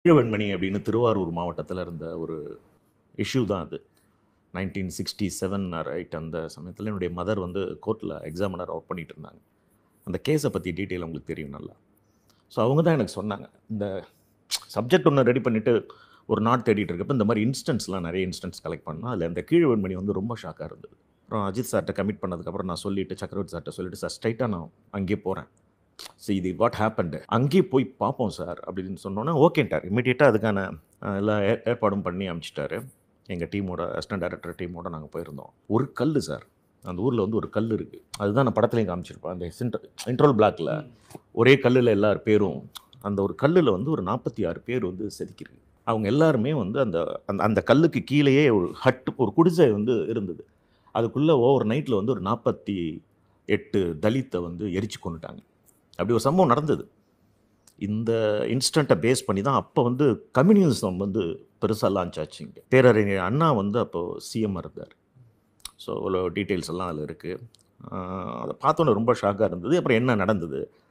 கீழவெண்மணி அப்படின்னு திருவாரூர் மாவட்டத்தில் இருந்த ஒரு இஷ்யூ தான் அது நைன்டீன் சிக்ஸ்டி செவன் ரைட் அந்த சமயத்தில் என்னுடைய மதர் வந்து கோர்ட்டில் எக்ஸாமினர் ஒர்க் பண்ணிட்டு இருந்தாங்க அந்த கேஸை பற்றி டீட்டெயில் உங்களுக்கு தெரியும் நல்லா ஸோ அவங்க தான் எனக்கு சொன்னாங்க இந்த சப்ஜெக்ட் ஒன்று ரெடி பண்ணிவிட்டு ஒரு நாட் தேடிட்டு இருக்கப்ப இந்த மாதிரி இன்ஸ்டன்ஸ்லாம் நிறைய இன்ஸ்டன்ஸ் கலெக்ட் பண்ணோம் அதில் அந்த கீழ்வெண்மணி வந்து ரொம்ப ஷாக்காக இருந்தது அப்புறம் அஜித் சார்கிட்ட கமிட் பண்ணதுக்கப்புறம் நான் சொல்லிவிட்டு சக்கரவர்த்தி சார்கிட்ட சொல்லிட்டு சார் ஸ்ட்ரைட்டாக நான் அங்கேயே போகிறேன் ஸோ இது வாட் ஹேப்பண்டு அங்கேயே போய் பார்ப்போம் சார் அப்படின்னு சொன்னோன்னே ஓகேன்ட்டார் இமீடியட்டாக அதுக்கான அஹ், எல்லா ஏ- ஏற்பாடும் பண்ணி அனுப்பிச்சிட்டாரு எங்கள் டீமோட அசிஸ்டன்ட் டைரக்டர் டீமோட நாங்கள் போயிருந்தோம் ஒரு கல் சார் அந்த ஊரில் வந்து ஒரு கல் இருக்குது அதுதான் நான் படத்துலையும் காமிச்சிருப்பேன் அந்த இன்ட்ரோல் பிளாக்ல ஒரே கல்லில் எல்லார் பேரும் அந்த ஒரு கல்லில் வந்து ஒரு நாற்பத்தி ஆறு பேர் வந்து செதுக்கிருக்கு அவங்க எல்லாருமே வந்து அந்த அந்த அந்த கல்லுக்கு கீழேயே ஒரு ஹட்டு ஒரு குடிசை வந்து இருந்தது அதுக்குள்ளே ஓவர் நைட்டில் வந்து ஒரு நாற்பத்தி எட்டு தலித்தை வந்து எரிச்சு கொண்டுட்டாங்க அப்படி ஒரு சம்பவம் நடந்தது இந்த இன்ஸ்டண்ட்டை பேஸ் பண்ணி தான் அப்போ வந்து கம்யூனிசம் வந்து பெருசாக லான்ச் ஆச்சு இங்கே பேரறிஞர் அண்ணா வந்து அப்போது சிஎம் இருந்தார் ஸோ இவ்வளோ டீட்டெயில்ஸ் எல்லாம் அதில் இருக்குது அதை பார்த்தோன்னே ரொம்ப ஷாக்காக இருந்தது அப்புறம் என்ன நடந்தது